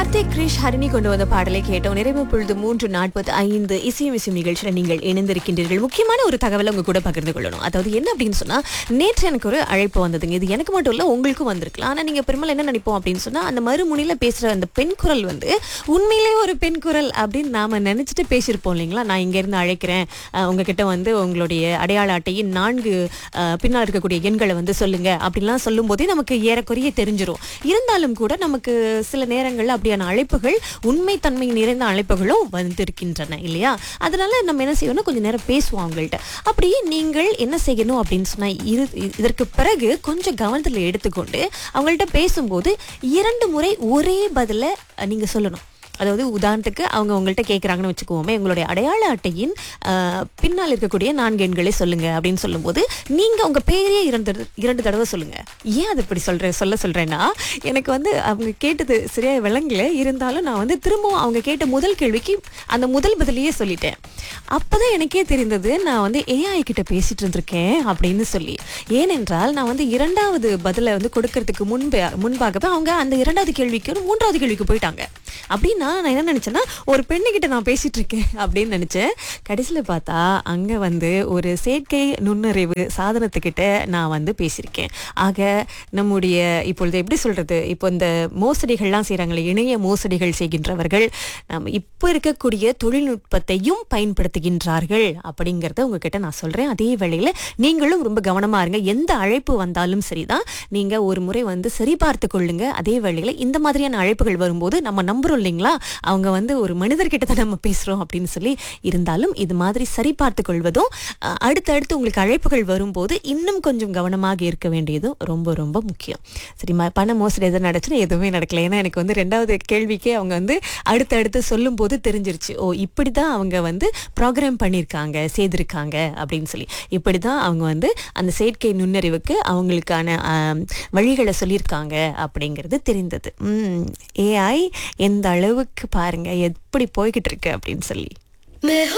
கார்த்திக் கிரிஷ் ஹரிணி கொண்டு வந்த பாடலை கேட்டோம் நிறைவு பொழுது மூன்று நாற்பது ஐந்து இசையும் இசையும் நிகழ்ச்சியில் நீங்கள் இணைந்திருக்கின்றீர்கள் முக்கியமான ஒரு தகவலை உங்க கூட பகிர்ந்து கொள்ளணும் அதாவது என்ன அப்படின்னு சொன்னா நேற்று எனக்கு ஒரு அழைப்பு வந்ததுங்க இது எனக்கு மட்டும் இல்ல உங்களுக்கும் வந்திருக்கலாம் ஆனா நீங்க பெரும்பாலும் என்ன நினைப்போம் அப்படின்னு சொன்னா அந்த மறுமுனையில பேசுற அந்த பெண் குரல் வந்து உண்மையிலேயே ஒரு பெண் குரல் அப்படின்னு நாம நினைச்சிட்டு பேசியிருப்போம் இல்லைங்களா நான் இங்க இருந்து அழைக்கிறேன் அஹ், உங்ககிட்ட வந்து உங்களுடைய அடையாள அட்டையின் நான்கு அஹ், பின்னால் இருக்கக்கூடிய எண்களை வந்து சொல்லுங்க அப்படிலாம் சொல்லும் போதே நமக்கு ஏறக்குறைய தெரிஞ்சிரும் இருந்தாலும் கூட நமக்கு சில நேரங்கள்ல அப்படியான அழைப்புகள் உண்மைத்தன்மை நிறைந்த அழைப்புகளும் வந்திருக்கின்றன இல்லையா அதனால நம்ம என்ன செய்யணும் கொஞ்ச நேரம் பேசுவோம் அவங்கள்ட்ட அப்படி நீங்கள் என்ன செய்யணும் அப்படின்னு சொன்னா இது இதற்கு பிறகு கொஞ்சம் கவனத்தில் எடுத்துக்கொண்டு அவங்கள்ட்ட பேசும்போது இரண்டு முறை ஒரே பதில அஹ், நீங்க சொல்லணும் அதாவது உதாரணத்துக்கு அவங்க உங்கள்கிட்ட கேட்குறாங்கன்னு வச்சுக்குவோமே உங்களுடைய அடையாள அட்டையின் ஆஹ், பின்னால் இருக்கக்கூடிய நான்கு எண்களை சொல்லுங்க அப்படின்னு சொல்லும்போது நீங்க உங்க பேரையே இரண்டு இரண்டு தடவை சொல்லுங்க ஏன் அது இப்படி சொல்றேன் சொல்ல சொல்றேன்னா எனக்கு வந்து அவங்க கேட்டது சரியா விளங்கல இருந்தாலும் நான் வந்து திரும்பவும் அவங்க கேட்ட முதல் கேள்விக்கு அந்த முதல் பதிலையே சொல்லிட்டேன் அப்பதான் எனக்கே தெரிந்தது நான் வந்து ஏஐ கிட்ட பேசிட்டு இருந்திருக்கேன் அப்படின்னு சொல்லி ஏனென்றால் நான் வந்து இரண்டாவது பதிலை வந்து கொடுக்கறதுக்கு முன்பே முன்பாகவே அவங்க அந்த இரண்டாவது கேள்விக்கு ஒரு மூன்றாவது கேள்விக்கு போயிட்டாங்க அப்படின்னா நான் என்ன நினைச்சேன்னா ஒரு பெண்ணுகிட்ட நான் பேசிட்டு இருக்கேன் அப்படின்னு நினைச்சேன் கடைசியில் பார்த்தா அங்க வந்து ஒரு செயற்கை நுண்ணறிவு சாதனத்துக்கிட்ட நான் வந்து பேசியிருக்கேன் ஆக நம்முடைய இப்பொழுது எப்படி சொல்றது இப்போ இந்த மோசடிகள்லாம் செய்கிறாங்களே இணைய மோசடிகள் செய்கின்றவர்கள் நம்ம இப்போ இருக்கக்கூடிய தொழில்நுட்பத்தையும் பயன்படுத்துகின்றார்கள் அப்படிங்கிறத உங்ககிட்ட நான் சொல்றேன் அதே வேளையில நீங்களும் ரொம்ப கவனமா இருங்க எந்த அழைப்பு வந்தாலும் சரிதான் நீங்க ஒரு முறை வந்து சரி பார்த்து கொள்ளுங்க அதே வேளையில இந்த மாதிரியான அழைப்புகள் வரும்போது நம்ம நம்புறோம் இல்லைங்களா அவங்க வந்து ஒரு மனிதர்கிட்ட தான் நம்ம பேசுறோம் அப்படின்னு சொல்லி இருந்தாலும் இது மாதிரி சரி பார்த்து கொள்வதும் அஹ், அடுத்தடுத்து உங்களுக்கு அழைப்புகள் வரும்போது இன்னும் கொஞ்சம் கவனமாக இருக்க வேண்டியதும் ரொம்ப ரொம்ப முக்கியம் சரி ம- பண மோசடி எதுவும் நடச்சுன்னா எதுவுமே நடக்கல ஏன்னா எனக்கு வந்து ரெண்டாவது கேள்விக்கே அவங்க வந்து அடுத்தடுத்து சொல்லும் போது தெரிஞ்சிருச்சு ஓ இப்படி தான் அவங்க வந்து ப்ரோக்ராம் பண்ணியிருக்காங்க செய்திருக்காங்க அப்படின்னு சொல்லி இப்படி தான் அவங்க வந்து அந்த செயற்கை நுண்ணறிவுக்கு அவங்களுக்கான ஆம், வழிகளை சொல்லியிருக்காங்க அப்படிங்கிறது தெரிந்தது ஏஐ எந்த அளவுக்கு பாருங்க எப்படி போய்கிட்டு இருக்கு அப்படின்னு சொல்லி मैं